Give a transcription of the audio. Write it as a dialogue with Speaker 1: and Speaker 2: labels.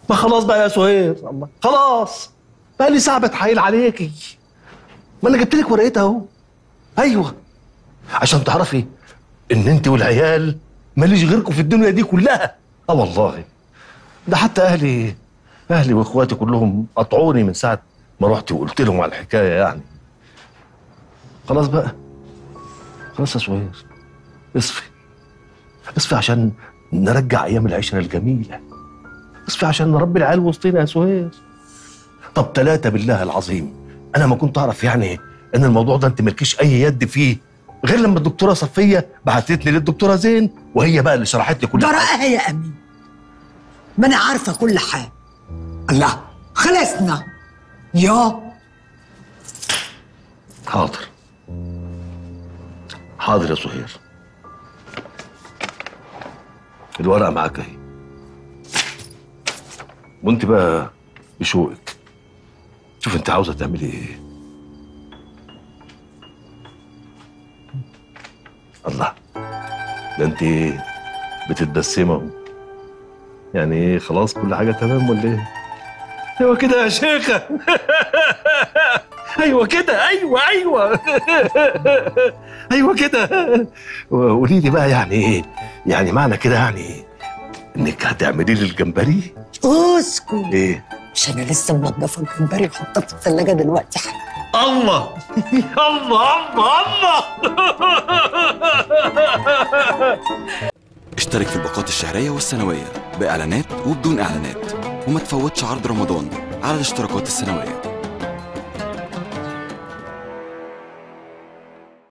Speaker 1: ما خلاص بقى يا سهير الله خلاص بقى لي ساعه بتحايل عليكي ما انا جبت لك ورقتها اهو ايوه عشان تعرفي ان انت والعيال ماليش غيركم في الدنيا دي كلها اه والله ده حتى اهلي اهلي واخواتي كلهم قطعوني من ساعه ما رحت وقلت لهم على الحكايه يعني خلاص بقى خلاص يا سهير اصفي اصفي عشان نرجع ايام العشره الجميله اصفي عشان نربي العيال وسطينا يا سهير طب ثلاثة بالله العظيم انا ما كنت اعرف يعني ان الموضوع ده انت مالكيش اي يد فيه غير لما الدكتوره صفيه بعتتني للدكتوره زين وهي بقى اللي شرحت لي كل
Speaker 2: ده
Speaker 1: حاجه
Speaker 2: رأيها يا أمين ما أنا عارفة كل حاجة الله خلصنا يا
Speaker 1: حاضر حاضر يا سهير الورقه معاك اهي وانت بقى بشوقك شوف انت عاوزه تعملي ايه الله ده انت بتتبسمي اهو يعني ايه خلاص كل حاجه تمام ولا ايه ايوه كده يا شيخه ايوه كده ايوه ايوه ايوه كده قولي لي بقى يعني ايه يعني معنى كده يعني انك هتعملي لي الجمبري
Speaker 2: اسكت
Speaker 1: ايه
Speaker 2: مش أنا لسه منضفة الجمبري وحطاه في الثلاجة دلوقتي حالا
Speaker 1: الله الله الله الله
Speaker 3: اشترك في الباقات الشهرية والسنوية بإعلانات وبدون إعلانات وما تفوتش عرض رمضان على الاشتراكات السنوية